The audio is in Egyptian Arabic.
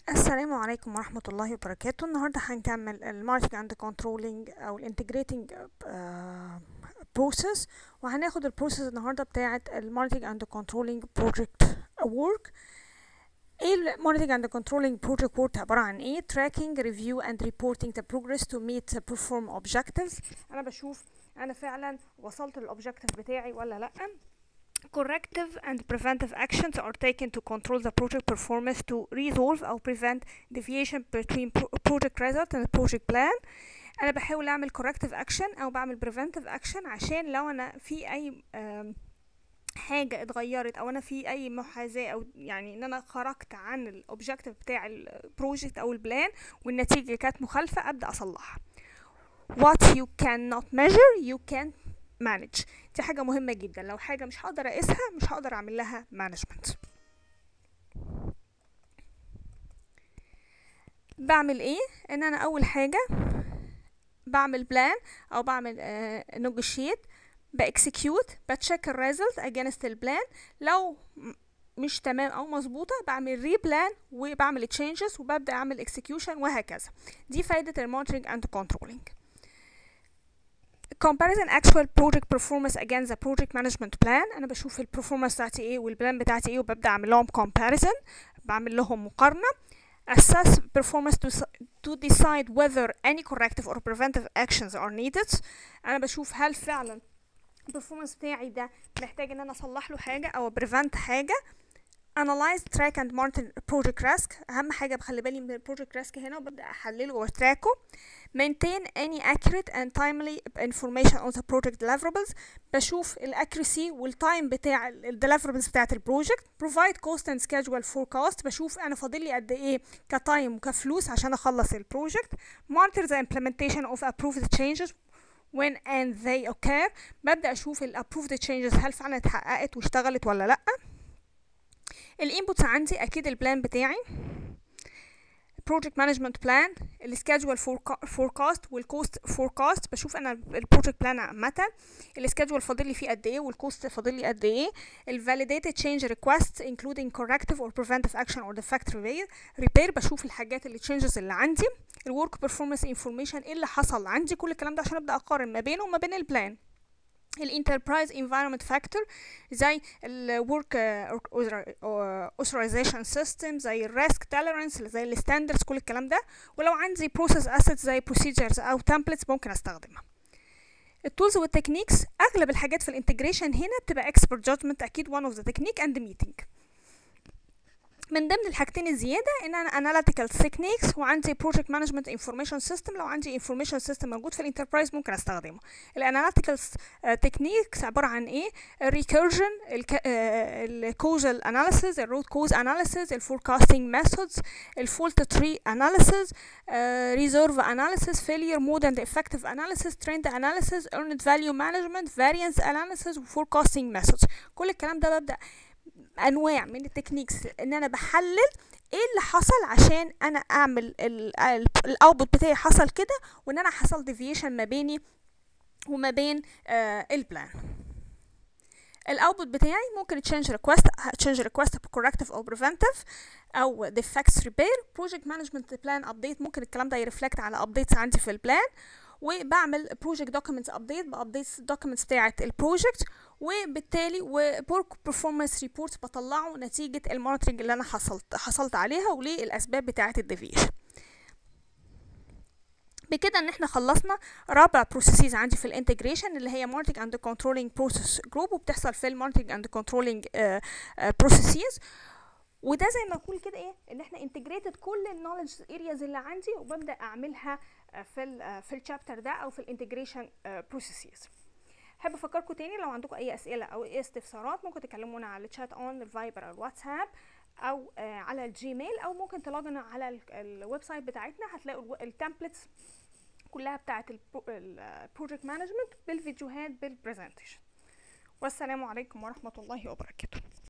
السلام عليكم ورحمة الله وبركاته النهاردة هنكمل الماركتنج اند كنترولينج او الانتجريتنج بروسيس وهناخد البروسيس النهاردة بتاعة الماركتنج اند كنترولينج بروجكت وورك ايه الماركتنج اند كنترولينج بروجكت وورك عبارة عن ايه tracking review and reporting the progress to meet the perform objectives انا بشوف انا فعلا وصلت للاوبجكتيف بتاعي ولا لا corrective and preventive actions are taken to control the project performance to resolve or prevent deviation between pro- project result and project plan انا بحاول اعمل corrective action او بعمل preventive action عشان لو انا في اي آم، حاجة اتغيرت او انا في اي محاذاة او يعني ان انا خرجت عن الاوبجكتيف بتاع البروجكت او البلان والنتيجة كانت مخالفة ابدأ اصلحها what you cannot measure you can manage دي حاجة مهمة جدا لو حاجة مش هقدر اقيسها مش هقدر اعمل لها management بعمل ايه ان انا اول حاجة بعمل بلان او بعمل نوجوشيت باكسكيوت بتشيك الريزلت اجينست البلان لو م- مش تمام او مظبوطه بعمل ري بلان وبعمل تشينجز وببدا اعمل اكسكيوشن وهكذا دي فايده المونترنج اند كنترولينج comparison actual project performance against the project management plan انا بشوف البرفورمانس بتاعتي ايه والبلان بتاعتي ايه وببدا اعمل لهم comparison بعمل لهم مقارنه assess performance to, to decide whether any corrective or preventive actions are needed انا بشوف هل فعلا البرفورمانس بتاعي ده محتاج ان انا اصلح له حاجه او prevent حاجه analyze track and monitor project risk اهم حاجه بخلي بالي من البروجكت ريسك هنا وببدا احلله واتراكه maintain any accurate and timely information on the project deliverables بشوف الاكيرسي والتايم بتاع الديليفربلز بتاعت البروجكت provide cost and schedule forecast بشوف انا فاضل لي قد ايه كتايم وكفلوس عشان اخلص البروجكت monitor the implementation of approved changes when and they occur ببدا اشوف ال approved changes هل فعلا اتحققت واشتغلت ولا لا الانبوتس عندي اكيد البلان بتاعي project management plan السكادجول فوركاست والكوست فوركاست بشوف انا البروجكت بلان عامه السكادجول فاضل لي فيه قد ايه والكوست فاضل لي قد ايه الفاليديتد تشينج ريكوست including corrective or preventive action or defect repair repair بشوف الحاجات اللي changes اللي عندي الورك بيرفورمانس انفورميشن ايه اللي حصل عندي كل الكلام ده عشان ابدا اقارن ما بينه وما بين البلان الانتربرايز انفايرمنت فاكتور زي الورك authorization سيستم زي الريسك توليرانس زي الستاندردز كل الكلام ده ولو عندي بروسيس اسيتس زي procedures او templates ممكن استخدمها التولز والتكنيكس اغلب الحاجات في الانتجريشن هنا بتبقى expert judgment اكيد one of the technique and the meeting من ضمن الحاجتين الزياده ان انا اناليتيكال تكنيكس وعندي بروجكت مانجمنت انفورميشن سيستم لو عندي انفورميشن سيستم موجود في الانتربرايز ممكن استخدمه الاناليتيكال تكنيكس عباره عن ايه الريكيرجن الكوزال اناليسيز الروت كوز اناليسيز الفوركاستنج ميثودز الفولت تري اناليسيز ريزيرف اناليسيز فيلير مود اند افكتيف اناليسيز ترند اناليسيز earned فاليو مانجمنت فاريانس اناليسيز وفوركاستنج ميثودز كل الكلام ده ببدا انواع من التكنيكس ان انا بحلل ايه اللي حصل عشان انا اعمل الاوتبوت بتاعي حصل كده وان انا حصل ديفيشن ما بيني وما بين آه البلان الاوتبوت بتاعي ممكن تشينج ريكوست تشينج ريكوست كوركتيف او بريفنتيف او ديفكتس ريبير بروجكت مانجمنت بلان ابديت ممكن الكلام ده يرفلكت على ابديتس عندي في البلان وبعمل بروجكت دوكيومنتس ابديت بابديتس الدوكيومنتس بتاعه البروجكت وبالتالي وبورك بيرفورمانس ريبورت بطلعه نتيجه المونيتورنج اللي انا حصلت حصلت عليها وليه الاسباب بتاعه الديفيشن بكده ان احنا خلصنا رابع بروسيسز عندي في الانتجريشن اللي هي ماركتنج اند كنترولينج بروسيس جروب وبتحصل في الماركتنج اند كنترولينج بروسيسز وده زي ما اقول كده ايه ان احنا انتجريتد كل النولج ارياز اللي عندي وببدا اعملها في ال في الشابتر ده او في الانتجريشن بروسيسز احب افكركم تاني لو عندكم اي اسئله او اي استفسارات ممكن تكلمونا على الشات اون الفايبر او الواتساب او آه على الجيميل او ممكن تلوجن على الويب سايت بتاعتنا هتلاقوا التمبلتس كلها بتاعه البروجكت مانجمنت بالفيديوهات بالبرزنتيشن والسلام عليكم ورحمه الله وبركاته